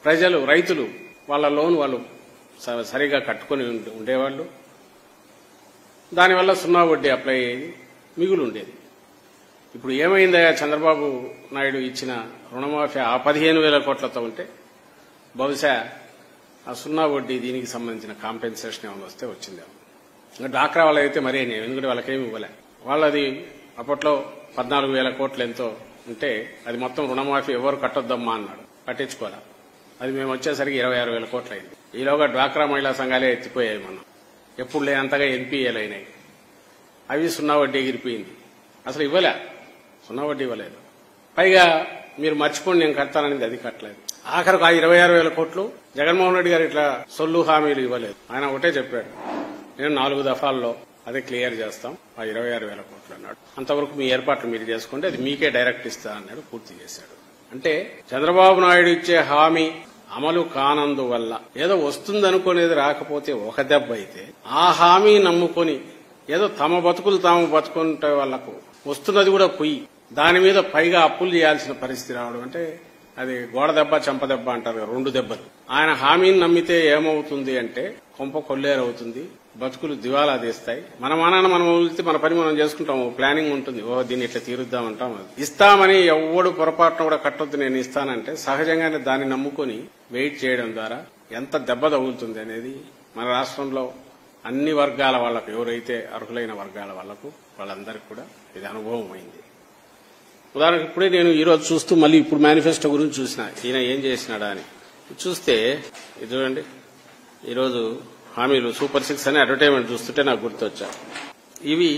ప్రజలు రైతులు వాళ్ళ లోన్ వాళ్ళు స- సరిగా కట్టుకొని ఉండే- ఉండేవాళ్ళు దానివల్ల సున్నా వడ్డీ అప్లై అయ్యేది మిగులు ఉండేది ఇప్పుడు ఏమైందయ్యా చంద్రబాబు నాయుడు ఇచ్చిన రుణమాఫీ ఆ పదిహేను వేల కోట్లతో ఉంటే బహుశా ఆ సున్నా వడ్డీ దీనికి సంబంధించిన కాంపెన్సేషన్ ఏమైనా వస్తే వచ్చిందేమో ఇంకా డాక్రా వాళ్ళు అయితే మరీ నేను ఎందుకంటే వాళ్ళకేమి ఇవ్వలే వాళ్ళది అప్పట్లో పద్నాలుగు వేల కోట్లు ఎంతో ఉంటే అది మొత్తం రుణమాఫీ ఎవరు కట్టొద్దమ్మా అన్నాడు పట్టించుకోలే అది మేము వచ్చేసరికి ఇరవై ఆరు వేల కోట్లు అయింది ఈలోగా డ్వాక్రా మహిళా సంఘాలే ఎత్తిపోయాయి మనం ఎప్పుడు లేనంతగా ఎన్పీఏలు అయినాయి అవి సున్నా వడ్డీ ఎగిరిపోయింది అసలు ఇవ్వలే సున్నా వడ్డీ ఇవ్వలేదు పైగా మీరు మర్చిపోండి నేను కడతానని అది కట్టలేదు ఆఖరికి ఆ ఇరవై ఆరు వేల కోట్లు జగన్మోహన్ రెడ్డి గారు ఇట్లా సొల్లు హామీలు ఇవ్వలేదు ఆయన ఒకటే చెప్పాడు నేను నాలుగు దఫాల్లో అదే క్లియర్ చేస్తాం ఆ ఇరవై ఆరు వేల కోట్లు అన్నాడు అంతవరకు మీ ఏర్పాట్లు మీరు చేసుకోండి అది మీకే డైరెక్ట్ ఇస్తా అన్నాడు పూర్తి చేశాడు అంటే చంద్రబాబు నాయుడు ఇచ్చే హామీ అమలు కానందువల్ల ఏదో వస్తుందనుకునేది రాకపోతే ఒక దెబ్బ అయితే ఆ హామీ నమ్ముకొని ఏదో తమ బతుకులు తాము బతుకుంటే వాళ్లకు వస్తున్నది కూడా పొయ్యి దాని మీద పైగా అప్పులు చేయాల్సిన పరిస్థితి రావడం అంటే అది గోడ దెబ్బ చెంప దెబ్బ అంటారు కదా, రెండు దెబ్బలు ఆయన హామీని నమ్మితే ఏమవుతుంది అంటే కొంప కొల్లేరవుతుంది బతుకులు దివాలా తీస్తాయి మన మానాన మనం వదిలితే మన పని మనం చేసుకుంటాం ప్లానింగ్ ఉంటుంది ఓ దీన్ని ఇట్లా తీరుద్దామంటాం ఇస్తామని ఎవడు పొరపాటున కూడా కట్టొద్దు నేను ఇస్తానంటే సహజంగానే దాన్ని నమ్ముకొని వెయిట్ చేయడం ద్వారా ఎంత దెబ్బ తగులుతుంది అనేది మన రాష్ట్రంలో అన్ని వర్గాల వాళ్లకు ఎవరైతే అర్హులైన వర్గాల వాళ్లకు వాళ్ళందరికీ కూడా ఇది అనుభవం అయింది ఉదాహరణకు ఇప్పుడే నేను ఈ రోజు చూస్తూ మళ్ళీ ఇప్పుడు మేనిఫెస్టో గురించి చూసిన ఈయన ఏం చేసినాడా అని చూస్తే ఇది చూడండి ఈరోజు హామీలు సూపర్ సిక్స్ అని అడ్వర్టైజ్మెంట్ చూస్తుంటే నాకు గుర్తొచ్చా ఇవి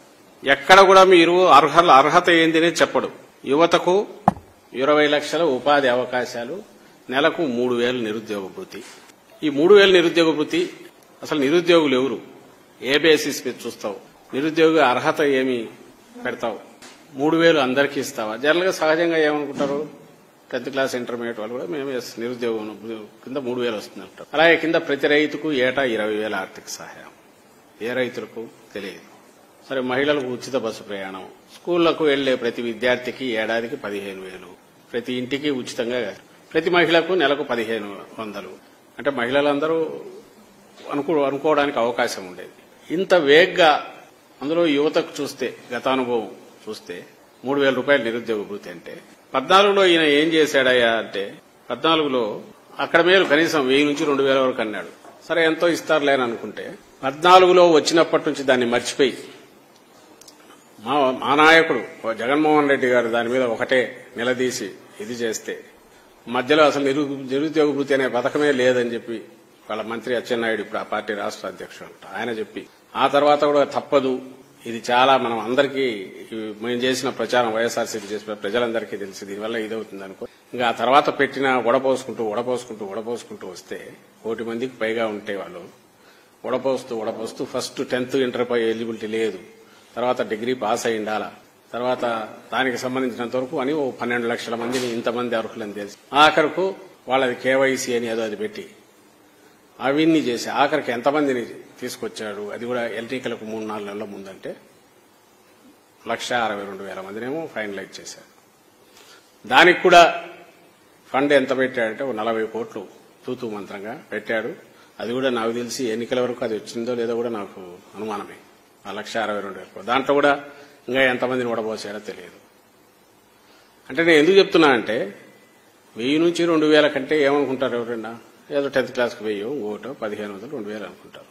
ఎక్కడ కూడా మీరు అర్హల అర్హత ఏందినే చెప్పడు యువతకు ఇరవై లక్షల ఉపాధి అవకాశాలు నెలకు మూడు వేలు నిరుద్యోగ భృతి ఈ మూడు వేలు నిరుద్యోగ భృతి అసలు నిరుద్యోగులు ఎవరు ఏ బేసిస్ మీద చూస్తావు నిరుద్యోగ అర్హత ఏమి పెడతావు మూడు వేలు అందరికీ ఇస్తావా జనరల్ గా సహజంగా ఏమనుకుంటారు టెన్త్ క్లాస్ ఇంటర్మీడియట్ వాళ్ళు కూడా మేము ఎస్ నిరుద్యోగం కింద మూడు వేలు వస్తుంది అంటారు అలాగే కింద ప్రతి రైతుకు ఏటా ఇరవై వేల ఆర్థిక సహాయం ఏ రైతులకు తెలియదు సరే మహిళలకు ఉచిత బస్సు ప్రయాణం స్కూళ్లకు వెళ్లే ప్రతి విద్యార్థికి ఏడాదికి పదిహేను వేలు ప్రతి ఇంటికి ఉచితంగా ప్రతి మహిళకు నెలకు పదిహేను వందలు అంటే మహిళలందరూ అనుకో అనుకోవడానికి అవకాశం ఉండేది ఇంత వేగ్గా అందులో యువతకు చూస్తే గతానుభవం చూస్తే మూడు వేల రూపాయలు నిరుద్యోగ భృతి అంటే పద్నాలుగులో ఈయన ఏం చేశాడయ్యా అంటే పద్నాలుగులో అక్కడ మేలు కనీసం వెయ్యి నుంచి రెండు వేల వరకు అన్నాడు సరే ఎంతో ఇస్తారులే అని అనుకుంటే పద్నాలుగులో వచ్చినప్పటి నుంచి దాన్ని మర్చిపోయి మా మా నాయకుడు జగన్మోహన్ రెడ్డి గారు దాని మీద ఒకటే నిలదీసి ఇది చేస్తే మధ్యలో అసలు నిరు నిరుద్యోగ భృతి అనే పథకమే లేదని చెప్పి వాళ్ళ మంత్రి అచ్చెన్నాయుడు ఇప్పుడు ఆ పార్టీ రాష్ట్ర అధ్యక్షుడు అంట ఆయన చెప్పి ఆ తర్వాత కూడా తప్పదు ఇది చాలా మనం అందరికీ ఈ మేము చేసిన ప్రచారం వైఎస్ఆర్సీపీ చేసిన ప్రజలందరికీ తెలిసి దీనివల్ల ఇదవుతుంది అనుకో ఇంకా ఆ తర్వాత పెట్టిన వడపోసుకుంటూ వడపోసుకుంటూ వడపోసుకుంటూ వస్తే కోటి మందికి పైగా ఉంటే వాళ్ళు వడపోస్తూ వడపోస్తూ ఫస్ట్ టెన్త్ ఇంటర్ పై ఎలిజిబిలిటీ లేదు తర్వాత డిగ్రీ పాస్ అయి ఉండాలా తర్వాత దానికి సంబంధించినంత వరకు అని ఓ పన్నెండు లక్షల మందిని ఇంతమంది అర్హులని తెలిసి ఆఖరుకు వాళ్ళది కేవైసీ అని ఏదో అది పెట్టి అవన్నీ చేసి ఆఖరికి ఎంతమందిని తీసుకొచ్చాడు అది కూడా ఎన్నికలకు మూడు నాలుగు నెలల ముందంటే లక్ష అరవై రెండు వేల మందినేమో ఫైనలైజ్ చేశారు దానికి కూడా ఫండ్ ఎంత పెట్టాడంటే ఓ నలభై కోట్లు తూతూ మంత్రంగా పెట్టాడు అది కూడా నాకు తెలిసి ఎన్నికల వరకు అది వచ్చిందో లేదో కూడా నాకు అనుమానమే ఆ లక్ష అరవై రెండు వేల కోట్లు. దాంట్లో కూడా ఇంకా ఎంతమందిని ఓడబోసాడో తెలియదు అంటే నేను ఎందుకు చెప్తున్నానంటే వెయ్యి నుంచి రెండు వేల కంటే ఏమనుకుంటారు ఎవరైనా ఏదో టెన్త్ క్లాస్కి వెయ్యి ఓటో పదిహేను వందలు రెండు వేలు అనుకుంటారు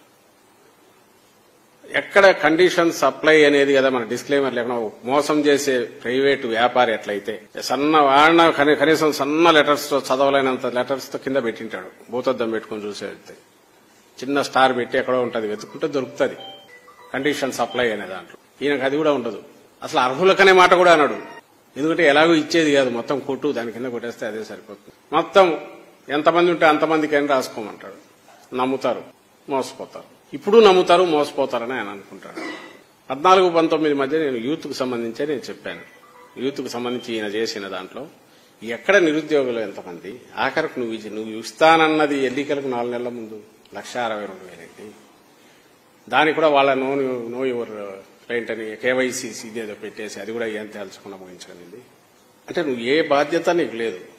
ఎక్కడ కండిషన్ సప్లై అనేది కదా మన డిస్క్లైమర్ లేకుండా మోసం చేసే ప్రైవేటు వ్యాపారి ఎట్లయితే సన్న వాడిన కని- కనీసం సన్న లెటర్స్ తో చదవలేనంత లెటర్స్ తో కింద పెట్టింటాడు భూతద్దం పెట్టుకుని చూసేది చిన్న స్టార్ పెట్టి ఎక్కడో ఉంటది వెతుకుంటే దొరుకుతుంది కండిషన్ సప్లై అనే దాంట్లో ఈయనకు అది కూడా ఉండదు అసలు అర్హులకనే మాట కూడా అన్నాడు ఎందుకంటే ఎలాగో ఇచ్చేది కాదు మొత్తం కొట్టు దాని కింద కొట్టేస్తే అదే సరిపోతుంది మొత్తం ఎంతమంది ఉంటే అంతమందికి అని రాసుకోమంటాడు నమ్ముతారు మోసపోతారు ఇప్పుడు నమ్ముతారు మోసపోతారని ఆయన అనుకుంటాడు పద్నాలుగు పంతొమ్మిది మధ్య నేను యూత్ కు సంబంధించే నేను చెప్పాను యూత్ కు సంబంధించి ఈయన చేసిన దాంట్లో ఎక్కడ నిరుద్యోగులు ఎంతమంది ఆఖరికి నువ్వు ఇచ్చి- నువ్వు ఇస్తానన్నది ఎన్నికలకు నాలుగు నెలల ముందు లక్ష అరవై రెండు వేలేంటి దానికి కూడా వాళ్ళ నో నో యువర్ క్లయింట్ అని కేవైసీ ఇదేదో పెట్టేసి అది కూడా ఏం తేల్చకుండా ముగించగలిగింది అంటే నువ్వు ఏ బాధ్యత నీకు లేదు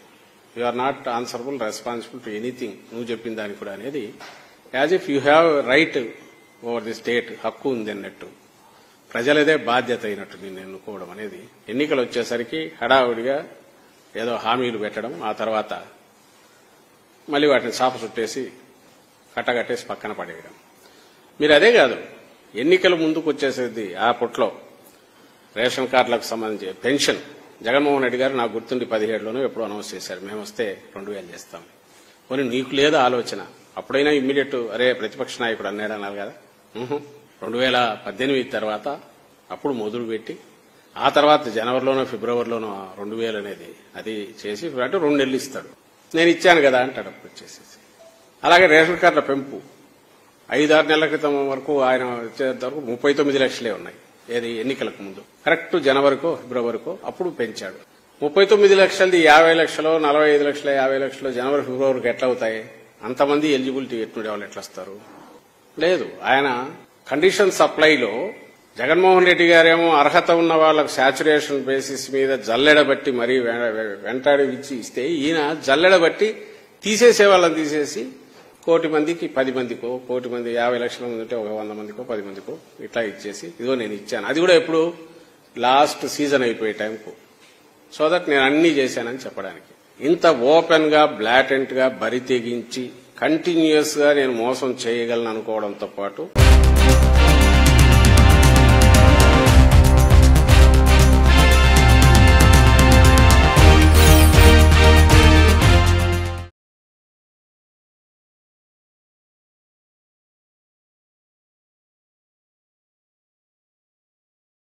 you are not answerable responsible to anything నువ్వు చెప్పిన దానికి కూడా అనేది as if you have right over the state హక్కు ఉంది అన్నట్టు ప్రజలదే బాధ్యత అయినట్టు నిన్ను ఎన్నుకోవడం అనేది ఎన్నికలు వచ్చేసరికి హడావుడిగా ఏదో హామీలు పెట్టడం ఆ తర్వాత మళ్ళీ వాటిని చాప చుట్టేసి కట్టగట్టేసి పక్కన పడేయడం మీరు అదే కాదు ఎన్నికల ముందుకు వచ్చేసేది ఆ పుట్లో రేషన్ కార్డులకు సంబంధించి పెన్షన్ జగన్మోహన్ రెడ్డి గారు నాకు గుర్తుండి పదిహేడులోనూ ఎప్పుడో అనౌన్స్ చేశారు మేము వస్తే రెండు వేలు చేస్తాం పోనీ నీకు లేదు ఆలోచన అప్పుడైనా ఇమ్మీడియట్ అరే ప్రతిపక్ష నాయకుడు అన్నాడు అన్నారు కదా ఉహు. రెండు వేల పద్దెనిమిది తర్వాత అప్పుడు మొదలు పెట్టి ఆ తర్వాత జనవరిలోనో ఫిబ్రవరిలోనో ఆ రెండు వేలు అనేది అది చేసి అంటే రెండు నెలలు ఇస్తాడు నేను ఇచ్చాను కదా అంటాడు అప్పుడు వచ్చేసేసి అలాగే రేషన్ కార్డుల పెంపు ఐదారు నెలల క్రితం వరకు ఆయన వచ్చేంత వరకు ముప్పై తొమ్మిది లక్షలే ఉన్నాయి ఏది ఎన్నికలకు ముందు కరెక్ట్ జనవరికో ఫిబ్రవరికో అప్పుడు పెంచాడు ముప్పై తొమ్మిది లక్షలది యాభై లక్షలు నలభై ఐదు లక్షలు యాభై లక్షలు జనవరి ఫిబ్రవరికి ఎట్లా అవుతాయి అంతమంది ఎలిజిబిలిటీ ఎట్టుండే వాళ్ళు ఎట్లా వస్తారు లేదు ఆయన కండిషన్ సప్లైలో జగన్మోహన్ రెడ్డి గారేమో అర్హత ఉన్న వాళ్ళకు శాచురేషన్ బేసిస్ మీద జల్లెడబట్టి మరీ వె- వె- వెంటాడి ఇచ్చి ఇస్తే ఈయన జల్లెడబట్టి తీసేసే వాళ్ళని తీసేసి కోటి మందికి పది మందికో కోటి మంది యాభై లక్షల మంది ఉంటే ఒక వంద మందికో పది మందికో ఇట్లా ఇచ్చేసి ఇదిగో నేను ఇచ్చాను అది కూడా ఎప్పుడు లాస్ట్ సీజన్ అయిపోయే టైంకు సో దట్ నేను అన్ని చేశానని చెప్పడానికి ఇంత ఓపెన్ గా బ్లాటెంట్ గా బరి తెగించి కంటిన్యూస్ గా నేను మోసం చేయగలను అనుకోవడంతో పాటు